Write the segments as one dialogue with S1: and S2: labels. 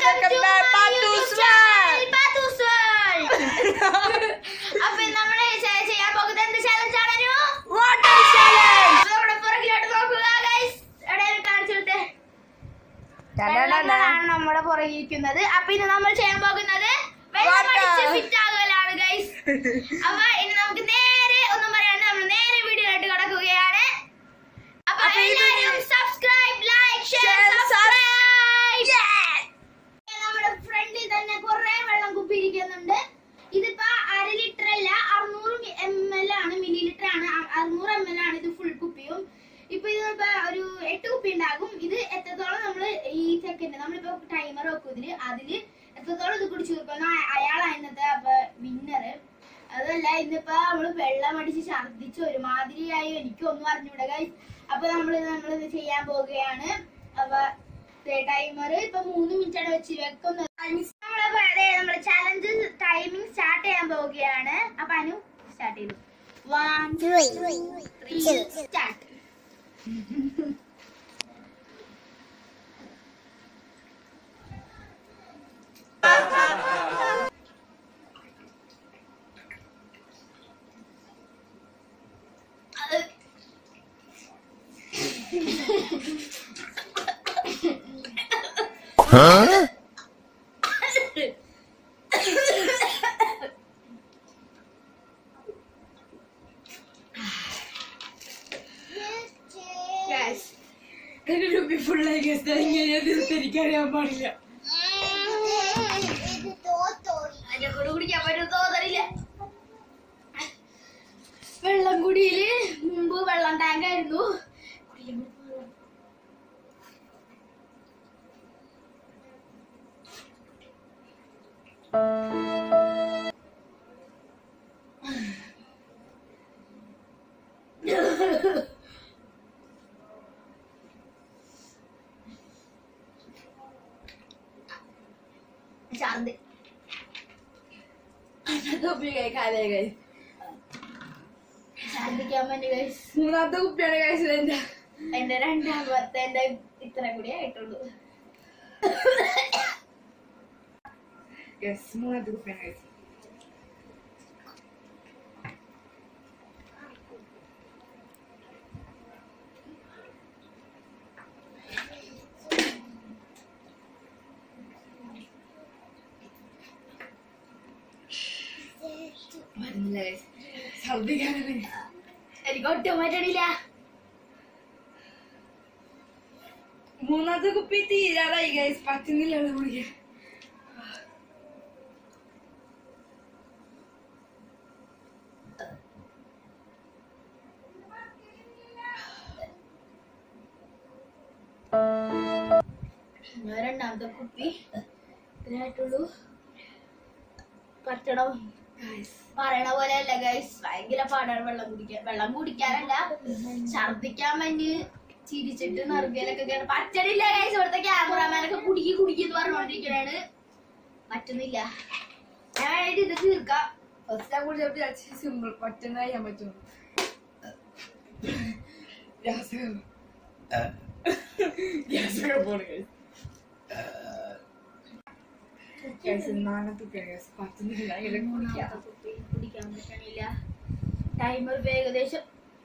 S1: welcome
S2: to
S1: back,
S2: my
S1: Patus
S2: YouTube channel, Patus World. അപ്പൊ നമ്മള് ചെ- ചെയ്യാൻ പോകുന്നത് എന്ത് ചാലഞ്ച് ആണ്
S1: Water challenge!
S2: നമ്മുടെ പുറകിലോട്ട് നോക്കുക ഗൈസ് എവിടെയും കാണിച്ചിട്ട് വെള്ളങ്ങളാണ് നമ്മുടെ പുറകിരിക്കുന്നത് അപ്പൊ ഇന്ന് നമ്മൾ ചെയ്യാൻ പോകുന്നത് വെള്ളമടിച്ച്
S1: Water.
S2: ഫിറ്റ് ആകലാണ് ഗൈസ് അപ്പൊ ഇനി നമുക്ക് നേരെ ഒന്നും പറയാണ്ട് നമ്മൾ നേരെ വീഡിയോയിലോട്ട് കിടക്കുകയാണ് അപ്പൊ
S1: അപ്പൊ ഇത്
S2: എല്ലാവരും subscribe like share
S1: Share,
S2: subscribe നമ്മുടെ ഫ്രണ്ടിൽ തന്നെ കുറെ വെള്ളം കുപ്പി ഇരിക്കുന്നുണ്ട് ഇതിപ്പോ അര ലിറ്റർ അല്ല അറുന്നൂറ് എം എൽ ആണ് മില്ലി ലിറ്റർ ആണ് അ- അറുന്നൂറ് എം എൽ ആണ് ഇത് ഫുൾ കുപ്പിയും ഇപ്പൊ ഇത് ഇപ്പൊ ഒരു എട്ട് കുപ്പി ഉണ്ടാകും ഇത് എത്രത്തോളം നമ്മള് ഈ സെക്കൻഡ് നമ്മളിപ്പോ ടൈമർ വെക്കും ഇതില് അതില് എത്രത്തോളം ഇത് കുടിച്ചു തീർക്കുന്നു അയാളാണ് ഇന്നത്തെ അപ്പൊ വിന്നറ് അതല്ല ഇന്നിപ്പോ നമ്മള് വെള്ളം അടിച്ച് ഛർദിച്ച് ഒരുമാതിരിയായി എനിക്കൊന്നും അറിഞ്ഞൂടാ ഗൈസ് അപ്പൊ നമ്മള് നമ്മളിത് ചെയ്യാൻ പോവുകയാണ് അപ്പൊ ടൈമർ ഇപ്പൊ മൂന്ന് മിനിറ്റ് ആണ് വെച്ച് വെക്കുന്നത് നമ്മളിപ്പോ അതെ നമ്മുടെ ചാലഞ്ച് ടൈമിംഗ് സ്റ്റാർട്ട് ചെയ്യാൻ പോവുകയാണ് അപ്പൊ അനു സ്റ്റാർട്ട് ചെയ്തു വൺ ത്രീ സ്റ്റാർട്ട്
S1: എന്റെ രൂപി ഫുള്ളായി ഗസ്റ്റ് ഇങ്ങനെ തിരിച്ചറിയാൻ പാടില്ല
S2: അതിന്റെ കൂടെ കുടിക്കാൻ പറ്റും തോന്നറില്ല വെള്ളം കുടിയില് മുമ്പ് വെള്ളം ടാങ്ക് ആയിരുന്നു ശാന്തി ഛർദിക്കാൻ വേണ്ടി guys.
S1: മൂന്നാമത്തെ കുപ്പിയാണ് കഴിച്ചത് എന്റെ
S2: എന്റെ രണ്ടാമത്തെ എന്റെ ഇത്ര കൂടി ആയിട്ടുള്ളൂ
S1: യെസ് മൂന്നാമത്തെ കുപ്പിയാണ് കഴിച്ചത് വരുന്നില്ല guys. ഛർദ്ദിക്കാനാണ്
S2: എനിക്ക് ഒട്ടും പറ്റണില്ല
S1: മൂന്നാമത്തെ കുപ്പി തീരാറായി ഗൈസ് പറ്റുന്നില്ല അത് കുടിക്കാൻ
S2: ഞാൻ രണ്ടാമത്തെ കുപ്പി ഇതിനായിട്ടുള്ളൂ പറ്റണം പറയണ പോലെ അല്ല ഗൈസ് ഭയങ്കര പാടാണ് വെള്ളം കുടിക്കാൻ വെള്ളം കുടിക്കാനല്ല ഛർദിക്കാൻ വേണ്ടി ചിരിച്ചിട്ട് നെറുകയിലൊക്കെ കേട്ട് പറ്റണില്ല ഗൈസ് ഇവിടുത്തെ ക്യാമറാമാനൊക്കെ കുടുക്കി കുടുക്കി എന്ന് പറഞ്ഞോണ്ടിരിക്കണാണ് പറ്റുന്നില്ല ഞാൻ വേണ്ടി ഇത് തീർക്കാം
S1: ഫസ്റ്റ് ആ കൂടി വിചാരിച്ചു സിമ്പിൾ പെട്ടെന്ന് ചെയ്യാൻ പറ്റും ഗ്യാസൊക്കെ ഗ്യാസൊക്കെ പോണ് ഗൈസ് നാളത്തെ കുപ്പിയാണ് ഗൈസ് പറ്റുന്നില്ല ഇങ്ങനെ കുടിക്കാം
S2: മൂന്നാമത്തെ കുപ്പി കുടിക്കാൻ പറ്റണില്ല ടൈമർ ഇപ്പൊ ഏകദേശം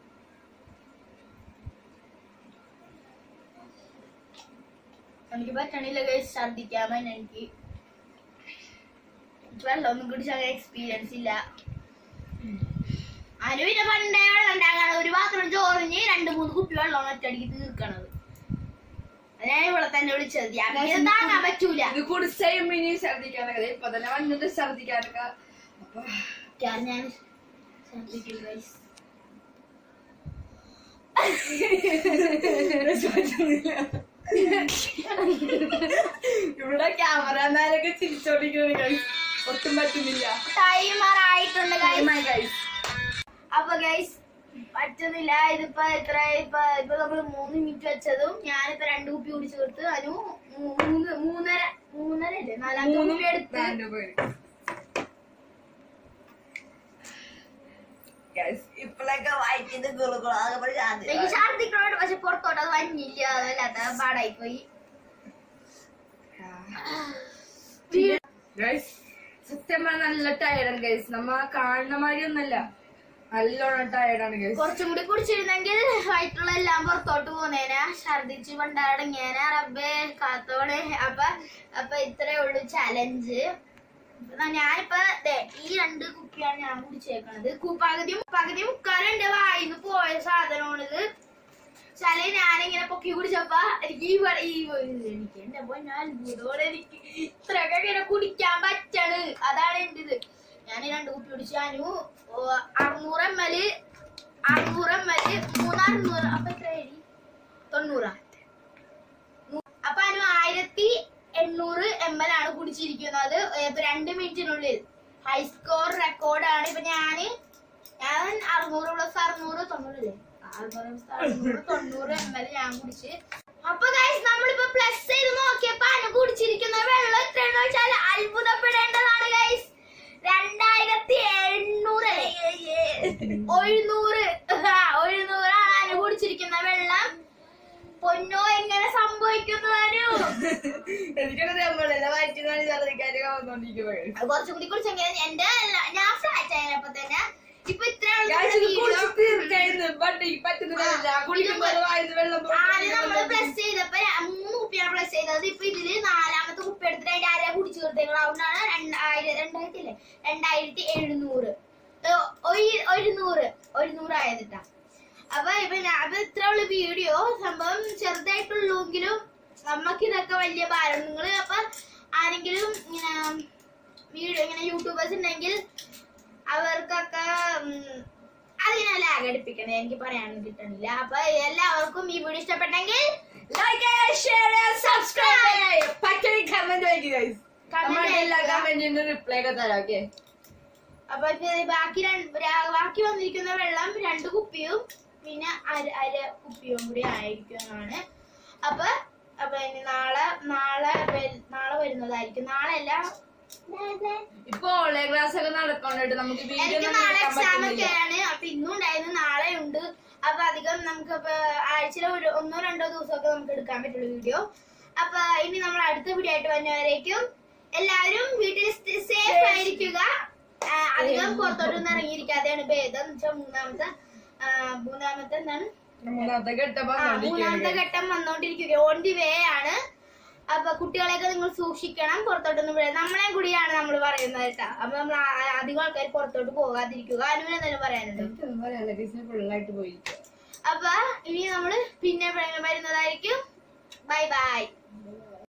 S2: എനിക്ക് പറ്റണില്ല ഗൈസ് ഛർദിക്കാൻ വേണ്ടി എനിക്ക് എനിക്ക് വെള്ളമൊന്നും കുടിച്ചാൽ എക്സ്പീരിയൻസ് ഇല്ല അനു പിന്നെ പണ്ടേ വെള്ളം ഉണ്ടാകാണ് ഒരു പാത്രം ചോറിഞ്ഞ് രണ്ട് മൂന്ന് കുപ്പി വെള്ളം ഒറ്റയടിക്ക് തീർക്കണത് ഞാൻ ഇവിടെ തന്നെ വിളിച്ചത് അങ്ങനെ താങ്ങാൻ പറ്റൂല
S1: ഇത് കുടിച്ചും ഇനി ഛർദിക്കാനൊക്കെ ഇപ്പൊ തന്നെ വന്നിട്ട് ഛർദിക്കാനൊക്കെ അപ്പൊ
S2: ഞാൻ ഞാൻ ഛർദിക്കും ഗൈസ്
S1: പറ്റുന്നില്ല. ഇവിടെ ക്യാമറമാരൊക്കെ ചിരിച്ചോണ്ടിരിക്കുന്നു ഗൈസ് ഒട്ടും പറ്റുന്നില്ല
S2: ടൈമർ ആയിട്ടുണ്ട് ഗൈസ്
S1: ടൈമായി ഗൈസ്
S2: അപ്പൊ ഗൈസ് പറ്റുന്നില്ല ഇതിപ്പോ എത്ര ഇപ്പൊ ഇപ്പൊ നമ്മള് മൂന്ന് മിനിറ്റ് വെച്ചതും ഞാനിപ്പോ രണ്ട് കുപ്പി കുടിച്ചു കൊടുത്ത് അനു മൂ- മൂന്ന് മൂന്നര മൂന്നര അല്ലേ നാലാമത്തെ
S1: മൂന്ന്
S2: കുപ്പി എടുത്ത്
S1: ബാൻഡ് പോയി ഗൈസ് ഇപ്പോഴൊക്കെ വായിക്കുന്നത് ഗുളുകുളാകെ
S2: എനിക്ക് ഛർദിക്കണോണ്ട് പക്ഷെ പുറത്തോട്ട് അത് വന്നില്ല അതല്ലാത്ത പാടായി പോയി
S1: ഗൈസ് സത്യം പറഞ്ഞാൽ നല്ല ടയർഡാണ് ഗൈസ് നമ്മ കാണുന്ന മാതിരി ഒന്നല്ല നല്ലോണം ടയർഡാണ് ഗൈസ്
S2: കുറച്ചും കൂടി കുടിച്ചിരുന്നെങ്കിൽ വയറ്റുള്ള എല്ലാം പുറത്തോട്ട് പോന്നേനെ ഛർദിച്ച് പണ്ടടങ്ങിയേനെ റബ്ബേ കാത്തോടെ അപ്പൊ അപ്പൊ ഇത്രേ ഉള്ളൂ ചലഞ്ച് ഞാനിപ്പോ ദേ ഈ രണ്ട് കുപ്പിയാണ് ഞാൻ കുടിച്ചേക്കണത് കു- പകുതി പകുതി മുക്കാലും എന്റെ വായിന്ന് പോയ സാധനമാണിത് ചല ഞാനിങ്ങനെ പൊക്കി കുടിച്ചപ്പോ എനിക്ക് ഈ വ- ഈ വ- എനിക്ക് എന്റെ പൊന്നെ അത്ഭുതമാണ് എനിക്ക് ഇത്രയൊക്കെ ഇങ്ങനെ കുടിക്കാൻ പറ്റണ് അതാണ് എന്റെ ഇത് ഞാൻ ഈ രണ്ട് കുപ്പി കുടിച്ചു അനു ഓ, അറുന്നൂറ് എം എൽ അറുന്നൂറ് എം എൽ മൂന്ന് അറുന്നൂറ് അപ്പൊ എത്ര എഴുതി തൊണ്ണൂറാ മൂ- അപ്പൊ അനു ആയിരത്തി എണ്ണൂറ് എം എൽ ആണ് കുടിച്ചിരിക്കുന്നത് ഇപ്പൊ രണ്ട് മിനിറ്റിനുള്ളിൽ ഹൈ സ്കോർ റെക്കോർഡാണ് ഇപ്പൊ ഞാന് ഞാൻ അറുന്നൂറ് പ്ലസ് അറുന്നൂറ് തൊണ്ണൂറല്ലേ അറുന്നൂറ് plus അറുന്നൂറ് തൊണ്ണൂറ് എം എൽ ഞാൻ കുടിച്ച് അപ്പൊ ഗൈസ് നമ്മളിപ്പോ പ്ലസ് ചെയ്ത് നോക്കിയപ്പോ അനു കുടിച്ചിരിക്കുന്ന വെള്ളം എത്രയാണെന്ന് വെച്ചാൽ അത്ഭുതപ്പെടേണ്ടതാണ് ഗൈസ് രണ്ടായിരത്തി എണ്ണൂറ് അല്ലേ എഴുന്നൂറ് ആ, എഴുന്നൂറാണ് അനു കുടിച്ചിരിക്കുന്ന വെള്ളം പൊന്നോ എങ്ങനെ സംഭവിക്കുന്നു അനു
S1: എനിക്കൊക്കെ നമ്മളല്ല വയറ്റിനാണ് ഛർദിക്കാനൊക്കെ വന്നോണ്ടിരിക്കുന്നത്
S2: അത് കുറച്ചും കൂടി കുടിച്ചെങ്കിൽ എന്റെ അല്ല- ഞാൻ ഫ്ലാറ്റ് ആയപ്പോ തന്നെ ഇപ്പൊ ഇത്ര
S1: ഗൈസ് ഇത് കുടിച്ച് തീർക്കായിരുന്നു ബട്ട് ഈ പറ്റുന്നില്ല കുടിക്കുമ്പോൾ വായുന്ന വെള്ളം
S2: ആദ്യം നമ്മള്
S1: പുറത്തേക്ക്
S2: പ്ലസ് ചെയ്തപ്പോ ര- മൂന്ന് കുപ്പിയാണ് പ്ലസ് ചെയ്തത് ഇപ്പൊ ഇതില് നാലാമത്തെ കുപ്പി എടുത്തിട്ട് അതിന്റെ അര കുടിച്ചു തീർത്തേക്കണം അതുകൊണ്ടാണ് രണ്ടായിരം രണ്ടായിരത്തി അല്ലേ രണ്ടായിരത്തി എഴുന്നൂറ് ഏ, ഒരു- ഒരുന്നൂറ് ഒരുന്നൂറായതിട്ടാ അപ്പൊ ഇപ്പൊ ഞാൻ അപ്പൊ ഇത്ര ഉള്ള വീഡിയോ സംഭവം ചെറുതായിട്ടുള്ളൂങ്കിലും നമ്മക്ക് ഇതൊക്കെ വലിയ ഭാരം നിങ്ങള് അപ്പൊ ആരെങ്കിലും ഇങ്ങനെ വീഡിയോ ഇങ്ങനെ യൂട്യൂബേഴ്സ് ഉണ്ടെങ്കിൽ അവർക്കൊക്കെ ഉം, അതിനെ ലാഗ് അടുപ്പിക്കണേ എനിക്ക് പറയാനൊന്നും കിട്ടണില്ല അപ്പൊ എല്ലാവർക്കും ഈ വീഡിയോ ഇഷ്ടപ്പെട്ടെങ്കിൽ
S1: ലൈക്ക് ഷെയർ സബ്സ്ക്രൈബ് പറ്റുന്ന കമന്റ് അയക്കുക ഗൈസ്
S2: Comment
S1: നമ്മുടെ എല്ലാ
S2: അയക്കുക.
S1: കമന്റിനും റിപ്ലൈ ഒക്കെ തരാം ഓക്കെ
S2: അപ്പൊ ഇത് ബാക്കി രണ്ട് രാ- ബാക്കി വന്നിരിക്കുന്ന വെള്ളം രണ്ട് കുപ്പിയും പിന്നെ അര അര കുപ്പിയും കൂടി ആയിരിക്കുന്നതാണ് അപ്പൊ അപ്പൊ ഇനി നാളെ നാളെ വരു- നാളെ വരുന്നതായിരിക്കും നാളെ അല്ല
S1: ഇപ്പൊ ഓൺലൈൻ ക്ലാസ് ഒക്കെ നടക്കണ്ടിട്ട് നമുക്ക് വീഡിയോ
S2: എനിക്ക്
S1: ഒന്നും
S2: നാളെ
S1: എടുക്കാൻ
S2: എക്സാം
S1: പറ്റുന്നില്ല
S2: ഒക്കെയാണ് അപ്പൊ ഇന്നും ഉണ്ടായിരുന്നു നാളെ ഉണ്ട് അപ്പൊ അധികം നമുക്ക് ഇപ്പൊ ആഴ്ചയിൽ ഒരു ഒന്നോ രണ്ടോ ദിവസമൊക്കെ നമുക്ക് എടുക്കാൻ പറ്റുള്ളൂ വീഡിയോ അപ്പൊ ഇനി നമ്മൾ അടുത്ത വീഡിയോ ആയിട്ട് വരുന്നവരേക്കും എല്ലാവരും വീട്ടിൽ സേഫ് ആയിരിക്കുക ആ, അധികം പുറത്തോട്ടൊന്നും ഇറങ്ങിയിരിക്കാതെയാണ് ഭേദം എന്ന് വെച്ചാൽ മൂന്നാമത്തെ ആ, മൂന്നാമത്തെ എന്താണ്
S1: മൂന്നാമത്തെ ഘട്ടം
S2: ആ, മൂന്നാമത്തെ
S1: വന്നോണ്ടിരിക്കുകയാണ്
S2: ഘട്ടം വന്നോണ്ടിരിക്കുക ഓൺ ദി വേ ആണ് അപ്പൊ കുട്ടികളെയൊക്കെ നിങ്ങൾ സൂക്ഷിക്കണം പുറത്തോട്ടൊന്നും വിടാം നമ്മളെ കൂടിയാണ് നമ്മൾ പറയുന്നത് കേട്ടാ അപ്പൊ നമ്മൾ ആ- അധികം ആൾക്കാർ പുറത്തോട്ട് പോകാതിരിക്കുക അനുവിന് എന്തെങ്കിലും പറയാനുണ്ടോ
S1: എനിക്കൊന്നും പറയാനില്ല ഗൈസ് ഫുള്ളായിട്ട് പോയിരിക്കും
S2: അപ്പൊ ഇനി നമ്മള് പിന്നെ വരുന്നതായിരിക്കും ബൈ ബൈ